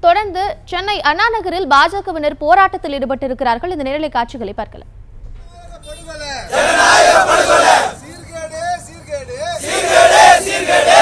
தொடர்ந்து சென்னை அண்ணா நகரில் பாஜகவினர் போராட்டத்தில் ஈடுபட்டிருக்கிறார்கள் இந்த நேரலை காட்சிகளை பார்க்கலாம் படுகொலை சீர்கேடு சீர்கேடு சீர்கேடு சீர்கேடு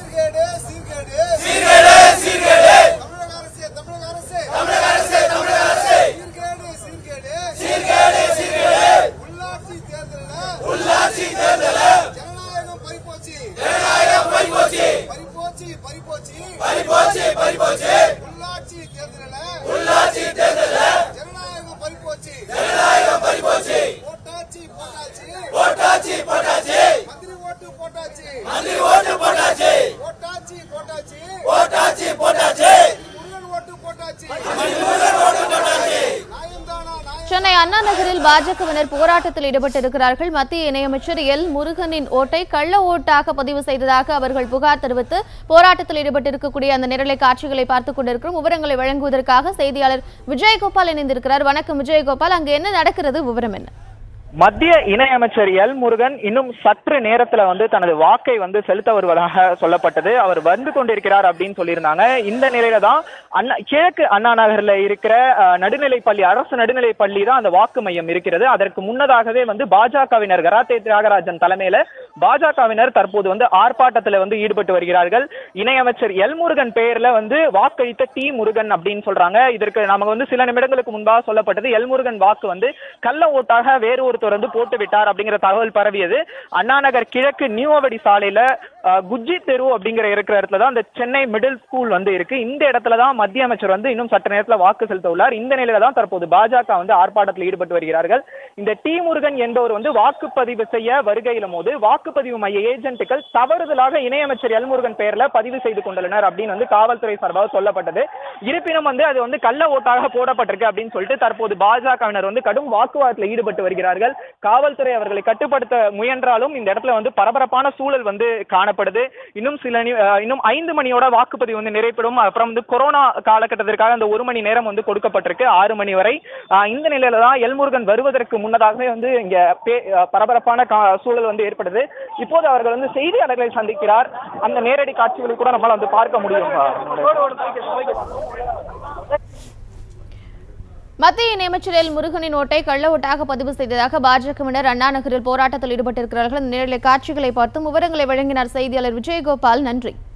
சீர்கேடு சீர்கேடு தமிழக அரசு தமிழக அரசு தமிழக அரசு தமிழக அரசு சீர்கேடு சீர்கேடு சீர்கேடு உள்ளாட்சி தேர்தலில் உள்ளாட்சி தேர்தலில் ஜனநாயகம் பறிப்போச்சு ஜனநாயகம் பறிப்போச்சு பறிப்போச்சு பறிப்போச்சு பறிப்போச்சு பறிப்போச்சு உள்ளாட்சி தேர்தலில் உள்ளாட்சி தேர்தலில் ஜனநாயகம் பறிப்போச்சு ஜனநாயகம் பறிப்போச்சு போட்டாச்சு போட்டாச்சு போட்டாச்சு போட்டாச்சு மந்திரி ஓட்டு போட்டாச்சு மந்திரி ஓட்டு போட்டாச்சு போட்டாச்சு போட்டாச்சு போட்டாச்சு போட்டாச்சு முருகன் ஓட்டு போட்டாச்சு முருகன் ஓட்டு போட்டாச்சு நியாயம்தானா நியாயம் சென்னை அண்ணா நகரில் பாஜகவினர் போராட்டத்தில் ஈடுபட்டிருக்கிறார்கள் மத்திய இணையமைச்சர் எல் முருகனின் ஓட்டை கள்ள ஓட்டாக பதிவு செய்ததாக அவர்கள் புகார் தெரிவித்து போராட்டத்தில் ஈடுபட்டிருக்கக்கூடிய அந்த நிரலை காட்சிகளை பார்த்துக் கொண்டிருக்கிறோம் விவரங்களை வழங்குவதற்காக செய்தியாளர் விஜயகோபால் இணைந்திருக்கிறார் வணக்கம் விஜயகோபால் அங்கு என்ன நடக்கிறது விவரம் என்ன மத்திய இணையமைச்சர் எல் முருகன் இன்னும் சற்று நேரத்துல வந்து தனது வாக்கை வந்து செலுத்த வருவதாக சொல்லப்பட்டது அவர் வந்து கொண்டிருக்கிறார் அப்படின்னு சொல்லியிருந்தாங்க இந்த நிலையில தான் அண்ணா கிழக்கு அண்ணா நகர்ல இருக்கிற அஹ், நடுநிலைப் பள்ளி அரசு நடுநிலைப் பள்ளி தான் அந்த வாக்கு மையம் இருக்கிறது அதற்கு முன்னதாகவே வந்து பாஜகவினர் கராத்தே தியாகராஜன் தலைமையில பாஜகவினர் தற்போது வந்து ஆர்ப்பாட்டத்துல வந்து ஈடுபட்டு வருகிறார்கள் இணையமைச்சர் எல் முருகன் பெயர்ல வந்து வாக்களித்த டி முருகன் அப்படின்னு சொல்றாங்க இதற்கு நமக்கு வந்து சில நிமிடங்களுக்கு முன்பாக சொல்லப்பட்டது எல் முருகன் வாக்கு வந்து கள்ள ஓட்டாக வேறு ஒருத்தர் வந்து போட்டு விட்டார் அப்படிங்கிற தகவல் பரவியது அண்ணா நகர் கிழக்கு நியூவடி சாலையில அஹ், குஜ்ஜி தெரு அப்படிங்கிற இருக்கிற இடத்துல தான் இந்த சென்னை மிடில் ஸ்கூல் வந்து இருக்கு இந்த இடத்துல தான் மத்திய அமைச்சர் வந்து இன்னும் சற்று நேரத்துல வாக்கு செலுத்த உள்ளார் இந்த நிலையில தான் தற்போது பாஜக வந்து ஆர்ப்பாட்டத்தில் ஈடுபட்டு வருகிறார்கள் இந்த டி முருகன் என்பவர் வந்து வாக்குப்பதிவு செய்ய வருகையில போது வாக்குப்பதிவு மைய ஏஜென்ட்டுகள் தவறுதலாக இணையமைச்சர் எல் முருகன் பெயர்ல பதிவு செய்து கொண்டுள்ளனர் அப்படின்னு வந்து காவல்துறை சார்பாக சொல்லப்பட்டது இருப்பினும் வந்து அது வந்து கள்ள ஓட்டாக போடப்பட்டிருக்கு அப்படின்னு சொல்லிட்டு தற்போது பாஜகவினர் வந்து கடும் வாக்குவாதத்தில் ஈடுபட்டு வருகிறார்கள் காவல்துறை அவர்களை கட்டுப்படுத்த முயன்றாலும் இந்த இடத்துல வந்து பரபரப்பான சூழல் வந்து காணப்படுது இன்னும் சில நி- அஹ் இன்னும் ஐந்து மணியோட வாக்குப்பதிவு வந்து நிறைவேறும் அப்புறம் வந்து கொரோனா காலகட்டத்திற்காக அந்த ஒரு மணி நேரம் வந்து கொடுக்கப்பட்டிருக்கு ஆறு மணி வரை அஹ் இந்த நிலையில தான் எல்முருகன் வருவதற்கு முன்னதாகவே வந்து இங்க பே- அஹ் பரபரப்பான கா- சூழல் வந்து ஏற்படுது இப்போது அவர்கள் வந்து செய்தியாளர்களை சந்திக்கிறார் அந்த நேரடி காட்சிகளை கூட நம்மளால வந்து பார்க்க முடியும் மத்திய இணையமைச்சர் எல் முருகனின் ஓட்டை கள்ள ஓட்டாக பதிவு செய்ததாக பாஜகவினர் அண்ணா நகரில் போராட்டத்தில் ஈடுபட்டிருக்கிறார்கள் இந்த நேரலை காட்சிகளை பார்த்தும் விவரங்களை வழங்கினார் செய்தியாளர் விஜயகோபால் நன்றி